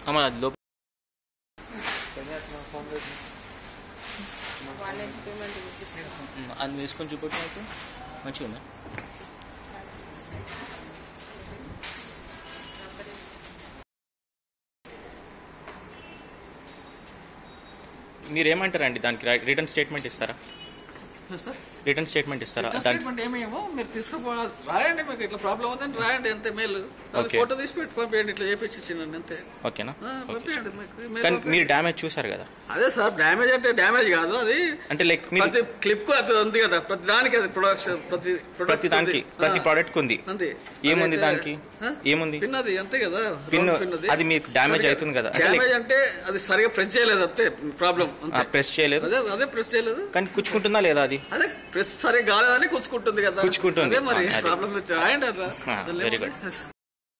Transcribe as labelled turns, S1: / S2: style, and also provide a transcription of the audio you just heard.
S1: అమ్మ అది లోపల
S2: వాళ్ళే చూపించమంటే చూపిస్తాను
S1: ఉమ్, అది వేసుకొని చూపెట్టు అయితే మంచిగా ఉందా మీరేమంటారండి దానికి రిటర్న్ స్టేట్మెంట్ ఇస్తారా
S3: సార్
S1: రిటర్న్ స్టేట్మెంట్ ఇస్తారా దానికి
S3: స్టేట్మెంట్ ఏమేమో మీరు తీసుకుపో రాయండి మీకు ఇట్లా ప్రాబ్లం ఉందని రాయండి అంతే మేలు అది
S1: Okay.
S3: ఫోటో తీసి పెట్టి పంపించండి ఇట్లా చేపించి ఇచ్చిండండి అంతే
S1: ఓకేనా
S3: ఆ,
S1: ఓకే
S3: పంపించండి మీకు mail
S1: కానీ
S3: పంపించండి.
S1: మీరు డ్యామేజ్ చూసారు కదా
S3: అదే సార్ డ్యామేజ్ అంటే డ్యామేజ్ కాదు అది
S1: అంటే లైక్ మీరు
S3: ప్రతి క్లిప్ కు అది ఉంది కదా ప్రతి దానికి అది ప్రొడక్షన్ ప్రతి product
S1: ప్రతి దానికి
S3: ఉంది.
S1: ప్రతి
S3: ఆ,
S1: ప్రోడక్ట్ కి ఉంది
S3: అంతే
S1: ఏముంది
S3: అదైతే-
S1: దానికి
S3: ఆ?
S1: ఏముంది
S3: పిన్ అది అంతే కదా
S1: పిన్
S3: రౌండ్ పిన్ అది
S1: అది మీకు డ్యామేజ్
S3: సరిగా-
S1: అవుతుంది కదా అంటే
S3: డ్యామేజ్ అంటే అది సరిగా ప్రెస్ చేయలేదు అంతే ప్రాబ్లం అంతే
S1: ప్రెస్ చేయలేదు
S3: అదే అదే ప్రెస్ చేయలేదు
S1: కానీ కుచ్చుకుంటుందా లేదా అది
S3: అదే ప్రెస్ సరిగా కాలేదని కూర్చుకుంటుంది కదా
S1: కూర్చుకుంటుంది.
S3: అదే మరి
S1: ఆ, అదే.
S3: ప్రాబ్లం రాయండి అట్లా
S1: ఆ, very good.
S3: Yes.